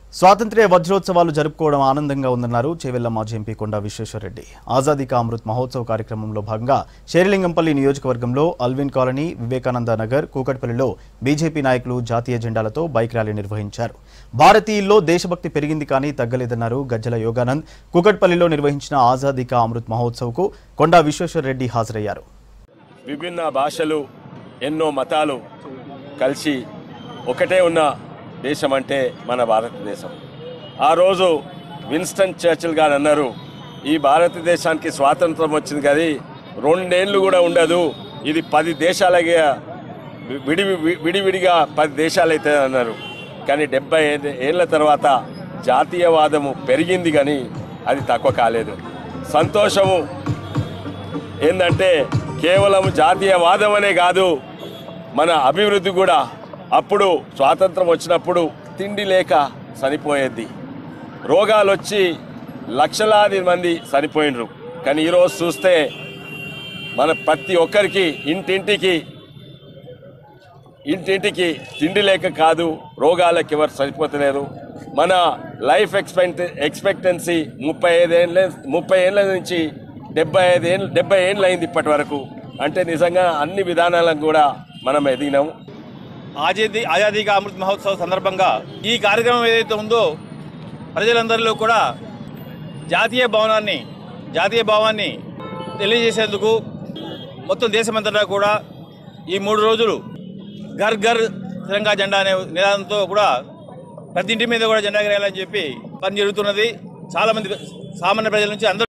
స్వాతంత్ర్య వజ్రోత్సవాలు జరుపుకోవడం ఆనందంగా ఉందన్నారు చేవెళ్ల మాజీ ఎంపీ కొండా విశ్వేశ్వరరెడ్డి ఆజాదీ కా అమృత్ మహోత్సవ్ కార్యక్రమంలో భాగంగా శేరిలింగంపల్లి నియోజకవర్గంలో అల్విన్ కాలనీ వివేకానంద నగర్ కూకట్పల్లిలో బీజేపీ నాయకులు జాతీయ జెండాలతో బైక్ ర్యాలీ నిర్వహించారు భారతీయుల్లో దేశభక్తి పెరిగింది కానీ తగ్గలేదన్నారు గజ్జల యోగానంద్ కూకట్పల్లిలో నిర్వహించిన ఆజాదీ కా అమృత్ మహోత్సవ్కు కొండా విశ్వేశ్వరరెడ్డి హాజరయ్యారు విభిన్న భాషలు ఎన్నో మతాలు కలిసి ఒకటే ఉన్న దేశం అంటే మన భారతదేశం ఆ రోజు విన్స్టన్ చర్చిల్ గారు అన్నారు ఈ భారతదేశానికి స్వాతంత్రం వచ్చింది కానీ రెండేళ్ళు కూడా ఉండదు ఇది పది దేశాలగా విడి విడివిడిగా పది దేశాలు అవుతాయి అన్నారు కానీ డెబ్బై ఐదు ఏళ్ళ తర్వాత జాతీయవాదము పెరిగింది కానీ అది తక్కువ కాలేదు సంతోషము ఏంటంటే కేవలం జాతీయవాదం అనే కాదు మన అభివృద్ధి కూడా అప్పుడు స్వాతంత్రం వచ్చినప్పుడు తిండి లేక చనిపోయేది రోగాలు వచ్చి లక్షలాది మంది చనిపోయినరు కానీ ఈరోజు చూస్తే మన ప్రతి ఒక్కరికి ఇంటింటికి ఇంటింటికి తిండి లేక కాదు రోగాలకు ఎవరు చనిపోతలేరు మన లైఫ్ ఎక్స్పెక్ట్ ఎక్స్పెక్టెన్సీ ముప్పై ఐదేళ్ళ ముప్పై ఏళ్ళ నుంచి డెబ్బై ఐదు ఏళ్ళు డెబ్బై ఏళ్ళు అయింది ఇప్పటి వరకు అంటే నిజంగా అన్ని విధానాలకు కూడా మనం ఎదిగినాము ఆజాదీ ఆజాదీ కా అమృత్ మహోత్సవ్ సందర్భంగా ఈ కార్యక్రమం ఏదైతే ఉందో ప్రజలందరిలో కూడా జాతీయ భవనాన్ని జాతీయ భావాన్ని తెలియజేసేందుకు మొత్తం దేశమంతటా కూడా ఈ మూడు రోజులు ఘర్ ఘర్ తిరంగా జెండా అనే నినాదంతో కూడా ప్రతి ఇంటి మీద కూడా జెండా ఎగరేయాలని చెప్పి పని జరుగుతున్నది చాలామంది సామాన్య ప్రజల నుంచి అందరూ